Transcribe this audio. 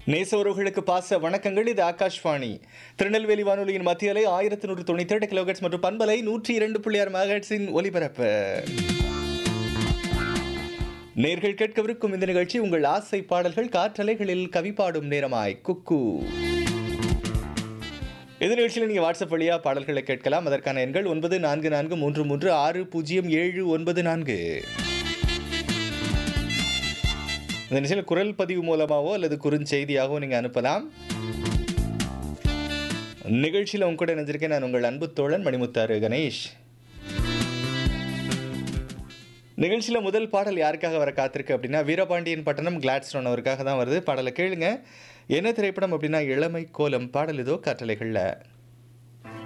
நேசவர்களுக்கு பாச வணக்கங்கள் இது ஆகாஷ்வாணி திருநெல்வேலி வானொலியின் மத்திய அலை ஆயிரத்தி நூற்று தொண்ணூத்தி எட்டு கிலோகட்ஸ் மற்றும் பண்பலை நூற்றி இரண்டு புள்ளி ஆறு மெகாஹெட்ஸின் ஒலிபரப்பு நேர்கள் கேட்கவிருக்கும் இந்த நிகழ்ச்சி உங்கள் ஆசை பாடல்கள் காற்றலைகளில் கவி பாடும் நேரமாய் குக்கு இந்த நிகழ்ச்சியில் நீங்கள் வாட்ஸ்அப் வழியாக பாடல்களை கேட்கலாம் அதற்கான எண்கள் ஒன்பது நான்கு நான்கு மூன்று மூன்று ஆறு பூஜ்ஜியம் ஏழு ஒன்பது நான்கு இந்த நிகழ்ச்சியில் குரல் பதிவு மூலமாகவோ அல்லது குறுஞ்செய்தியாகவோ நீங்கள் அனுப்பலாம் நிகழ்ச்சியில் உங்க கூட நினைஞ்சிருக்கேன் நான் உங்கள் அன்பு தோழன் மணிமுத்தாறு கணேஷ் நிகழ்ச்சியில் முதல் பாடல் யாருக்காக வர காத்திருக்கு அப்படின்னா வீரபாண்டியன் பட்டணம் கிளாட்ஸ்டோன் அவருக்காக தான் வருது பாடலை கேளுங்க என்ன திரைப்படம் அப்படின்னா இளமை கோலம் பாடல் இதோ காற்றலைகளில்